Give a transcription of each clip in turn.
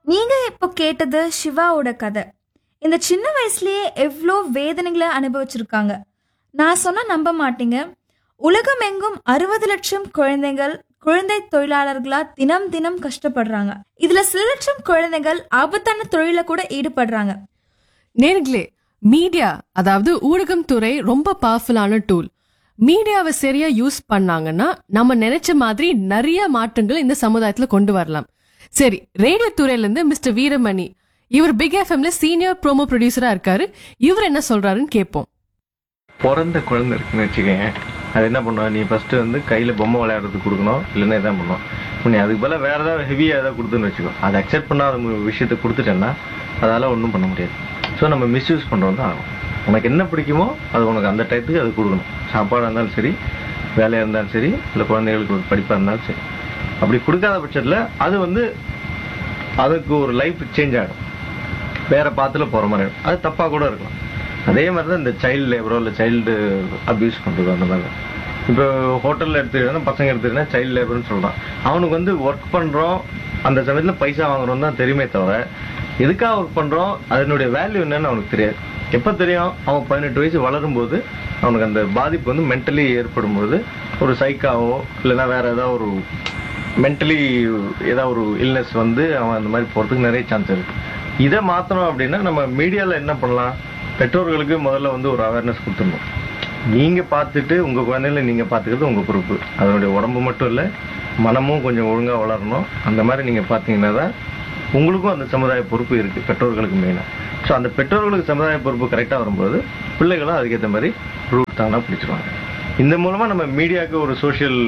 நீங்க இப்போ கேட்டது சிவாவோட கதை இந்த சின்ன வயசுலயே எவ்வளோ வேதனைகளை அனுபவிச்சிருக்காங்க நான் சொன்னா நம்ப மாட்டீங்க உலகம் எங்கும் அறுபது லட்சம் குழந்தைகள் குழந்தை தொழிலாளர்களா தினம் தினம் கஷ்டப்படுறாங்க இதுல சில லட்சம் குழந்தைகள் ஆபத்தான தொழில கூட ஈடுபடுறாங்க நேர்களே மீடியா அதாவது ஊடகம் துறை ரொம்ப பவர்ஃபுல்லான டூல் மீடியாவை சரியா யூஸ் பண்ணாங்கன்னா நம்ம நினைச்ச மாதிரி நிறைய மாற்றங்கள் இந்த சமுதாயத்துல கொண்டு வரலாம் சரி ரேடியோ துறையில இருந்து மிஸ்டர் வீரமணி இவர் பிக் எஃப்எம்ல சீனியர் ப்ரோமோ ப்ரொடியூசரா இருக்காரு இவர் என்ன சொல்றாருன்னு கேட்போம் பிறந்த குழந்தை இருக்குன்னு வச்சுக்கோங்க அது என்ன பண்ணுவோம் நீ ஃபர்ஸ்ட் வந்து கையில பொம்மை விளையாடுறதுக்கு கொடுக்கணும் இல்லைன்னா இதான் பண்ணுவோம் இப்போ நீ அதுக்கு பதிலா வேற ஏதாவது ஹெவியா ஏதாவது கொடுத்துன்னு வச்சுக்கோ அதை அக்செப்ட் பண்ணாத மு- விஷயத்த கொடுத்துட்டேன்னா அதால ஒன்றும் பண்ண முடியாது ஸோ நம்ம மிஸ்யூஸ் பண்றோம் தான் ஆகும் உனக்கு என்ன பிடிக்குமோ அது உனக்கு அந்த டயத்துக்கு அது கொடுக்கணும் சாப்பாடாக இருந்தாலும் சரி வேலையாக இருந்தாலும் சரி இல்லை குழந்தைகளுக்கு ஒரு படிப்பாக இருந்தாலும் சரி அப்படி கொடுக்காத பட்சத்தில் அது வந்து அதுக்கு ஒரு லைஃப் சேஞ்ச் ஆகும் வேற பாத்துல போற மாதிரி இருக்கும். அது தப்பா கூட இருக்கலாம் அதே மாதிரி தான் இந்த சைல்டு லேபரோ இல்லை சைல்டு அபியூஸ் பண்றது அந்த மாதிரி தான் இப்போ ஹோட்டல்ல எடுத்துக்கிட்டா பசங்க எடுத்துக்கிட்டா சைல்டு லேபர்னு சொல்றான் அவனுக்கு வந்து ஒர்க் பண்றோம் அந்த சமயத்துல பைசா வாங்குறோம் தான் தெரியுமே தவிர எதுக்காக ஒர்க் பண்றோம் அதனுடைய வேல்யூ என்னன்னு அவனுக்கு தெரியாது எப்ப தெரியும் அவன் பதினெட்டு வயசு வளரும் போது அவனுக்கு அந்த பாதிப்பு வந்து மென்டலி ஏற்படும் போது ஒரு சைக்காவோ இல்லைன்னா வேற ஏதாவது ஒரு மென்டலி ஏதாவது ஒரு இல்னஸ் வந்து அவன் அந்த மாதிரி போறதுக்கு நிறைய சான்ஸ் இருக்கு இதை மாத்தணும் அப்படின்னா நம்ம மீடியால என்ன பண்ணலாம் பெற்றோர்களுக்கு முதல்ல வந்து ஒரு அவேர்னஸ் கொடுத்துடணும் நீங்க பார்த்துட்டு உங்க குழந்தைகளை நீங்க பார்த்துக்கிறது உங்க பொறுப்பு அதனுடைய உடம்பு மட்டும் இல்ல மனமும் கொஞ்சம் ஒழுங்கா வளரணும் அந்த மாதிரி நீங்க பார்த்தீங்கன்னா தான் உங்களுக்கும் அந்த சமுதாய பொறுப்பு இருக்கு பெற்றோர்களுக்கு மெயினா ஸோ அந்த பெற்றோர்களுக்கு சமுதாய பொறுப்பு கரெக்டா வரும்போது பிள்ளைகளும் அதுக்கேற்ற மாதிரி ரூட் தானா பிடிச்சிருவாங்க இந்த மூலமா நம்ம மீடியாவுக்கு ஒரு சோஷியல்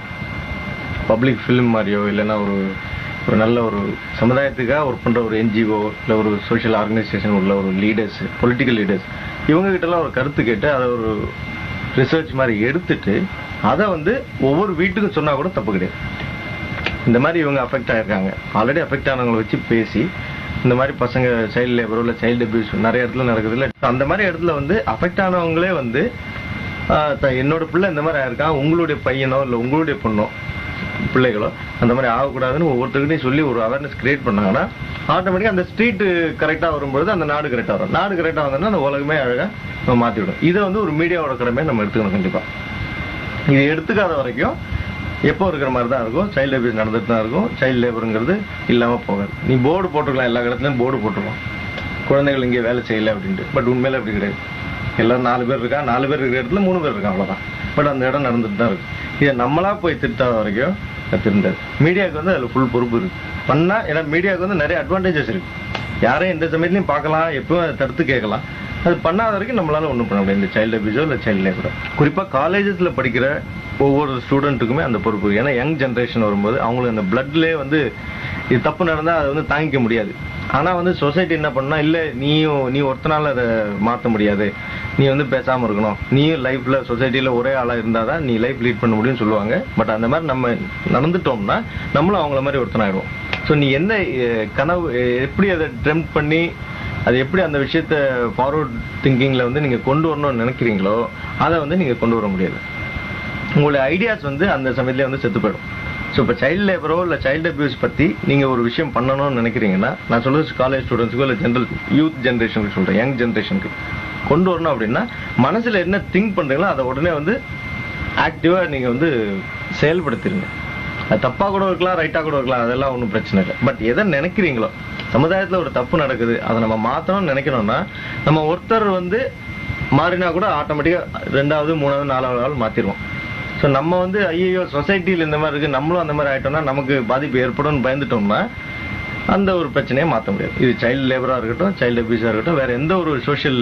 பப்ளிக் ஃபிலிம் மாதிரியோ இல்லைன்னா ஒரு ஒரு நல்ல ஒரு சமுதாயத்துக்காக ஒர்க் பண்ற ஒரு என்ஜிஓ இல்லை ஒரு சோஷியல் ஆர்கனைசேஷன் உள்ள ஒரு லீடர்ஸ் பொலிட்டிக்கல் லீடர்ஸ் இவங்க கிட்டலாம் ஒரு கருத்து கேட்டு அதை ஒரு ரிசர்ச் மாதிரி எடுத்துட்டு அதை வந்து ஒவ்வொரு வீட்டுக்கும் சொன்னா கூட தப்பு கிடையாது இந்த மாதிரி இவங்க அஃபெக்ட் ஆயிருக்காங்க ஆல்ரெடி அஃபெக்ட் ஆனவங்களை வச்சு பேசி இந்த மாதிரி பசங்க சைல்டு லேபரோ இல்லை சைல்டு அபியூஸ் நிறைய இடத்துல நடக்குது இல்லை அந்த மாதிரி இடத்துல வந்து அஃபெக்ட் ஆனவங்களே வந்து ஆஹ், த- என்னோட பிள்ளை இந்த மாதிரி ஆயிருக்கான் உங்களுடைய பையனோ இல்லை உங்களுடைய பொண்ணோ பிள்ளைகளோ அந்த மாதிரி ஆகக்கூடாதுன்னு ஒவ்வொருத்தருக்கிட்டையும் சொல்லி ஒரு அவேர்னஸ் கிரியேட் பண்ணாங்கன்னா ஆட்டோமேட்டிக்கா அந்த ஸ்ட்ரீட் கரெக்டா வரும்பொழுது அந்த நாடு கரெக்டா வரும் நாடு கரெக்டா வந்தோம்னா அந்த உலகமே அழகா நம்ம மாத்தி விடும் இதை வந்து ஒரு மீடியாவோட கடமையை நம்ம எடுத்துக்கணும் கண்டிப்பா இது எடுத்துக்காத வரைக்கும் எப்போ இருக்கிற மாதிரி தான் இருக்கும் சைல்டு அபியூஸ் நடந்துட்டு தான் இருக்கும் சைல்டு லேபருங்கிறது இல்லாம போகாது நீ போர்டு போட்டுக்கலாம் எல்லா இடத்துலயும் போர்டு போட்டுருக்கலாம் குழந்தைகள் இங்கே வேலை செய்யல அப்படின்ட்டு பட் உண்மையில அப்படி கிடையாது எல்லாரும் நாலு பேர் இருக்கா நாலு பேர் இருக்கிற இடத்துல மூணு பேர் இருக்கா அவ்வளவுதான் பட் அந்த இடம் நடந்துட்டு தான் இருக்கு இதை நம்மளா போய் திருத்தாத வரைக்கும் அது திருந்தாது மீடியாவுக்கு வந்து அதுல ஃபுல் பொறுப்பு இருக்கு பண்ணா ஏன்னா மீடியாவுக்கு வந்து நிறைய அட்வான்டேஜஸ் இருக்கு யாரையும் எந்த சமயத்துலையும் பார்க்கலாம் எப்பவும் அதை தடுத்து கேட்கலாம் அது பண்ணாத வரைக்கும் நம்மளால ஒண்ணும் பண்ண முடியாது இந்த சைல்டு அபியூஸோ இல்லை சைல்டு லேபரோ குறிப்பா காலேஜஸ்ல படிக்கிற ஒவ்வொரு ஸ்டூடெண்ட்டுக்குமே அந்த பொறுப்பு இருக்கு. ஏன்னா யங் ஜென்ரேஷன் வரும்போது அவங்களுக்கு அந்த பிளட்லேயே வந்து இது தப்பு நடந்தா அதை வந்து தாங்கிக்க முடியாது ஆனா வந்து சொசைட்டி என்ன பண்ணா இல்ல நீயும் நீ ஒருத்தனால அதை மாத்த முடியாது நீ வந்து பேசாம இருக்கணும் நீயும் லைஃப்ல சொசைட்டில ஒரே ஆளா இருந்தாதான் நீ லைஃப் லீட் பண்ண முடியும்னு சொல்லுவாங்க பட் அந்த மாதிரி நம்ம நடந்துட்டோம்னா நம்மளும் அவங்கள மாதிரி ஒருத்தனாயிடுவோம் ஸோ நீ என்ன அஹ், கனவு அஹ், எப்படி அதை ட்ரெம் பண்ணி அது எப்படி அந்த விஷயத்த ஃபார்வர்ட் திங்கிங்ல வந்து நீங்க கொண்டு வரணும்னு நினைக்கிறீங்களோ அதை வந்து நீங்க கொண்டு வர முடியாது உங்களுடைய ஐடியாஸ் வந்து அந்த சமயத்துல வந்து செத்து போயிடும் ஸோ இப்போ சைல்டு லேபரோ இல்லை சைல்டு அபியூஸ் பத்தி நீங்க ஒரு விஷயம் பண்ணணும்னு நினைக்கிறீங்கன்னா நான் சொல்றது காலேஜ் ஸ்டூடெண்ட்ஸுக்கோ இல்லை ஜென்ரல் யூத் ஜென்ரேஷனுக்கு சொல்றேன் யங் ஜென்ரேஷனுக்கு கொண்டு வரணும் அப்படின்னா மனசுல என்ன திங்க் பண்றீங்களோ அதை உடனே வந்து ஆக்டிவா நீங்க வந்து செயல்படுத்திருங்க அது தப்பா கூட இருக்கலாம் ரைட்டா கூட இருக்கலாம் அதெல்லாம் ஒன்றும் பிரச்சனை இல்லை பட் எதை நினைக்கிறீங்களோ சமுதாயத்துல ஒரு தப்பு நடக்குது அதை நம்ம மாத்தணும்னு நினைக்கணும்னா நம்ம ஒருத்தர் வந்து மாறினா கூட ஆட்டோமேட்டிக்கா ரெண்டாவது மூணாவது நாலாவது ஆள் மாத்திருவோம் ஸோ நம்ம வந்து ஐயோ சொசைட்டியில் இந்த மாதிரி இருக்கு நம்மளும் அந்த மாதிரி ஆயிட்டோம்னா நமக்கு பாதிப்பு ஏற்படும்னு பயந்துட்டோம்னா அந்த ஒரு பிரச்சனையை மாற்ற முடியாது இது சைல்டு லேபரா இருக்கட்டும் சைல்டு அபியூஸா இருக்கட்டும் வேற எந்த ஒரு சோஷியல்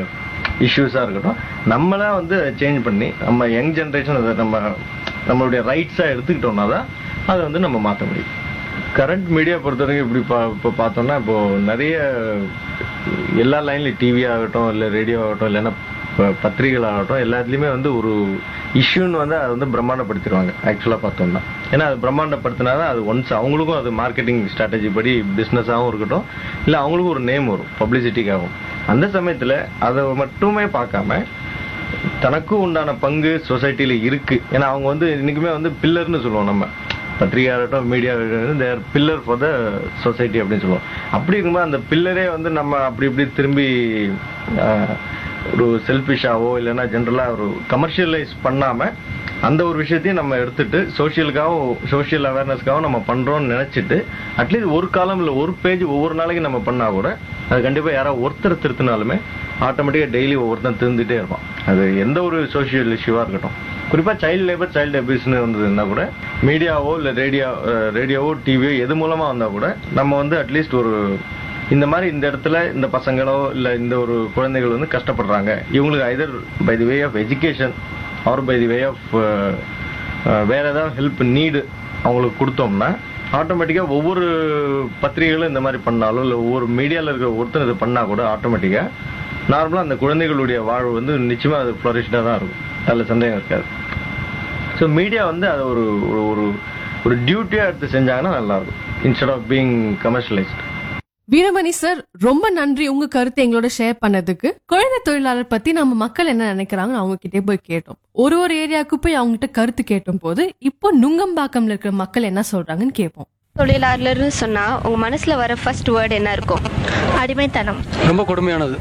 இஷ்யூஸா இருக்கட்டும் நம்மளா வந்து சேஞ்ச் பண்ணி நம்ம யங் ஜென்ரேஷன் அதை நம்ம நம்மளுடைய ரைட்ஸா எடுத்துக்கிட்டோம்னா தான் அதை வந்து நம்ம மாற்ற முடியும் கரண்ட் மீடியா பொறுத்த வரைக்கும் இப்படி பா இப்போ பார்த்தோம்னா இப்போ நிறைய எல்லா லைன்லையும் டிவி ஆகட்டும் இல்லை ரேடியோ ஆகட்டும் இல்லைன்னா ப- பத்திரிகைகள் ஆகட்டும் எல்லாத்துலேயுமே வந்து ஒரு இஷ்யூன்னு வந்து அதை வந்து பிரம்மாண்டப்படுத்திடுவாங்க ஆக்சுவலாக பார்த்தோம்னா ஏன்னா அது பிரம்மாண்டப்படுத்தினா தான் அது ஒன்ஸ் அவங்களுக்கும் அது மார்க்கெட்டிங் ஸ்ட்ராட்டஜி படி பிஸ்னஸாகவும் இருக்கட்டும் இல்லை அவங்களுக்கும் ஒரு நேம் வரும் பப்ளிசிட்டிக்காகவும் அந்த சமயத்தில் அதை மட்டுமே பார்க்காம தனக்கும் உண்டான பங்கு சொசைட்டில இருக்கு ஏன்னா அவங்க வந்து இன்னைக்குமே வந்து பில்லர்னு சொல்லுவோம் நம்ம பத்திரிகையாகட்டும் media they're pillar for the society அப்படின்னு சொல்லுவோம் அப்படி இருக்கும்போது அந்த பில்லரே வந்து நம்ம அப்படி இப்படி திரும்பி ஆஹ், ஒரு செல்ஃபிஷாவோ இல்லைன்னா ஜென்ரலாக ஒரு கமர்ஷியலைஸ் பண்ணாம அந்த ஒரு விஷயத்தையும் நம்ம எடுத்துட்டு சோஷியலுக்காகவும் சோஷியல் அவேர்னஸ்க்காகவும் நம்ம பண்றோம்னு நினைச்சிட்டு அட்லீஸ்ட் ஒரு காலம் இல்லை ஒரு பேஜ் ஒவ்வொரு நாளைக்கு நம்ம பண்ணா கூட அது கண்டிப்பா யாராவது ஒருத்தர் திருத்தினாலுமே ஆட்டோமேட்டிக்கா டெய்லி ஒவ்வொருத்தன் திருந்துட்டே இருப்பான் அது எந்த ஒரு சோஷியல் இஷ்யூவா இருக்கட்டும் குறிப்பா சைல்டு லேபர் சைல்டு அபியூஸ்னு வந்ததுன்னா கூட மீடியாவோ இல்ல ரேடியோ ரேடியோவோ டிவியோ எது மூலமா வந்தா கூட நம்ம வந்து அட்லீஸ்ட் ஒரு இந்த மாதிரி இந்த இடத்துல இந்த பசங்களோ இல்ல இந்த ஒரு குழந்தைகள் வந்து கஷ்டப்படுறாங்க இவங்களுக்கு either by the way of education or by the way of வேற ஏதாவது ஹெல்ப் நீடு அவங்களுக்கு கொடுத்தோம்னா ஆட்டோமேட்டிக்கா ஒவ்வொரு பத்திரிகைகளும் இந்த மாதிரி பண்ணாலும் இல்ல ஒவ்வொரு மீடியால இருக்கிற ஒருத்தர் இது பண்ணா கூட ஆட்டோமேட்டிக்கா நார்மலா அந்த குழந்தைகளுடைய வாழ்வு வந்து நிச்சயமா அது ஃபிளரிஷ்டா தான் இருக்கும் அதுல சந்தேகம் இருக்காது ஸோ மீடியா வந்து அதை ஒரு ஒரு- ஒரு ஒரு டியூட்டியா எடுத்து செஞ்சாங்கன்னா நல்லா இருக்கும் instead of being commercialised Veeramani sir ரொம்ப நன்றி உங்க கருத்தை எங்களோட ஷேர் பண்ணதுக்கு குழந்தை தொழிலாளர் பத்தி நம்ம மக்கள் என்ன நினைக்கிறாங்க அவங்க கிட்டே போய் கேட்டோம் ஒரு ஒரு ஏரியாவுக்கு போய் அவங்ககிட்ட கருத்து கேட்டும் போது இப்போ நுங்கம்பாக்கம்ல இருக்கிற மக்கள் என்ன சொல்றாங்கன்னு கேட்போம் தொழிலாளர்னு சொன்னா உங்க மனசுல வர ஃபர்ஸ்ட் வேர்டு என்ன இருக்கும் அடிமைத்தனம் ரொம்ப கொடுமையானது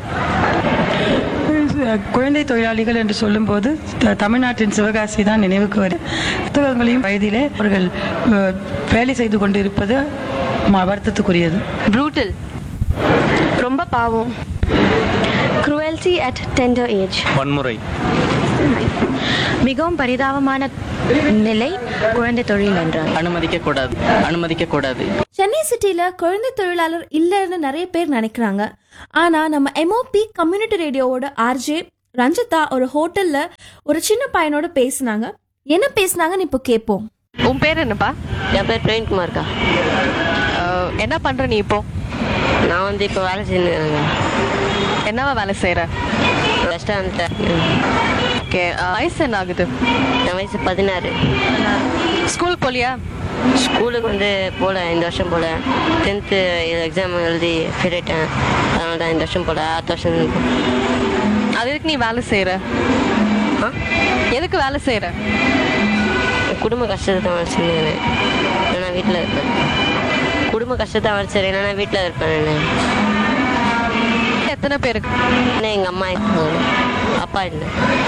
குழந்தை தொழிலாளிகள் என்று சொல்லும்போது த- தமிழ்நாட்டின் சிவகாசி தான் நினைவுக்கு வரும் புத்தகங்களையும் வயதிலே அவர்கள் அஹ், வேலை செய்து கொண்டிருப்பது ம- வருத்தத்துக்குரியது ப்ரூட்டல் ரொம்ப பாவம் cruelty at tender ஏஜ் வன்முறை மிகவும் பரிதாபமான நிலை குழந்தை தொழில் என்றார் அனுமதிக்க கூடாது அனுமதிக்க கூடாது சென்னை சிட்டில குழந்தை தொழிலாளர் இல்லைன்னு நிறைய பேர் நினைக்கிறாங்க ஆனா நம்ம எம்ஓபி கம்யூனிட்டி ரேடியோவோட ஆர்ஜே ரஞ்சிதா ஒரு ஹோட்டல்ல ஒரு சின்ன பையனோட பேசினாங்க என்ன பேசினாங்கன்னு இப்போ கேட்போம் உன் பேர் என்னப்பா என் பேர் பிரவீன்குமார்க்கா அஹ், என்ன பண்ற நீ இப்போ நான் வந்து இப்போ வேலை செஞ்சுருக்கேங்க என்னவா வேலை செய்யற ரெஸ்டாரண்ட்டில் ஓகே வயசு என்ன ஆகுது என் வயசு பதினாறு ஸ்கூல் போலியா ஸ்கூலுக்கு வந்து போகல இந்த வருஷம் போகல டென்த்து எக்ஸாம் எழுதி ஃபெயில் ஆயிட்டேன் அதனால தான் இந்த வருஷம் போகல அடுத்த வருஷம் அது எதுக்கு நீ வேலை செய்யற ஆ? எதுக்கு வேலை செய்யற குடும்ப கஷ்டத்தை தான் வேலை செஞ்சுக்கிறேன் நான் வீட்டில் இருப்பேன் குடும்ப கஷ்டத்தை வேலை செய்கிறேன் நான் வீட்டில் இருப்பேன் நான் எத்தனை பேருக்கு ஏன்னா எங்கள் அம்மா இருக்காங்க அப்பா இல்லை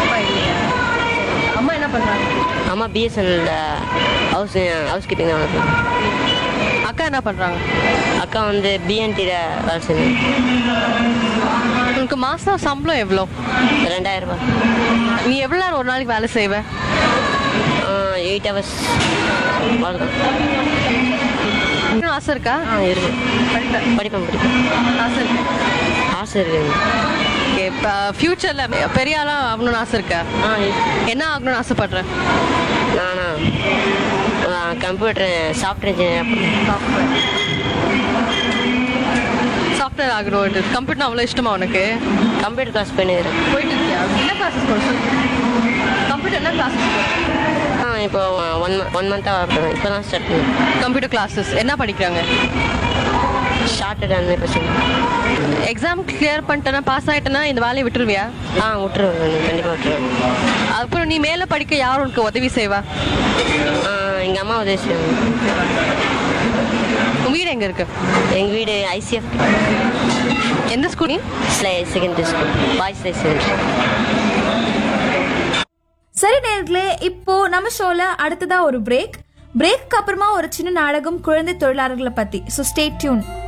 அம்மா என்ன பண்றாங்க அம்மா பிஎஸ்என்எல்ல ஹவுஸ் ஹவுஸ் கீப்பிங் தான் வேலை செய்றாங்க. அக்கா என்ன பண்றாங்க அக்கா வந்து பிஎன்டியில் வேலை செய்யணும் உனக்கு மாசம் சம்பளம் எவ்வளோ ரெண்டாயிரம் ரூபாய் நீ எவ்வளவு நேரம் ஒரு நாளைக்கு வேலை செய்வ எயிட் ஹவர்ஸ் அவ்வளோதான் இன்னும் ஆசை இருக்கா ஆ இருக்கு படிப்பேன் படிப்பேன் ஆசை இருக்கு ஆசை இருக்குங்க ஓகே இப்போ ஃபியூச்சர்ல பெரிய ஆளா ஆகணும்னு ஆசை இருக்கா ஆ இருக்கு. என்ன ஆகணும்னு ஆசைப்படுறேன் நானா கம்ப்யூட்டர் சாஃப்ட்வேர் இன்ஜினியர் சாஃப்ட்வேர் ஆகணும் கம்ப்யூட்டர் அவ்வளோ இஷ்டமா உனக்கு கம்ப்யூட்டர் கிளாஸ் பண்ணிக்கிறேன் போயிட்டு இருக்கியா என்ன கிளாஸஸ் போகிற கம்ப்யூட்டர் என்ன கிளாஸஸ் ஆ இப்போ ஒன் ஒன் மந்த்தாக வரேன் இப்போ தான் ஸ்டார்ட் பண்ணேன் கம்ப்யூட்டர் கிளாஸஸ் என்ன படிக்கிறாங்க ஷார்ட்டட் அந்த பிரச்சனை எக்ஸாம் கிளியர் பண்ணிட்டேன்னா பாஸ் ஆயிட்டேன்னா இந்த வேலையை விட்டுருவியா ஆ விட்டுருவேன் நான் கண்டிப்பாக விட்டுருவேன் அப்புறம் நீ மேலே படிக்க யார் உனக்கு உதவி செய்வா எங்கள் அம்மா உதவி செய்வாங்க உன் வீடு எங்க இருக்கு எங்கள் வீடு ஐசிஎஃப் எந்த ஸ்கூல் நீ secondary school boys high secondary சரி நேர்களே இப்போ நம்ம ஷோல அடுத்ததா ஒரு பிரேக் பிரேக்கு அப்புறமா ஒரு சின்ன நாடகம் குழந்தை தொழிலாளர்களை பத்தி ஸோ ஸ்டே டியூன்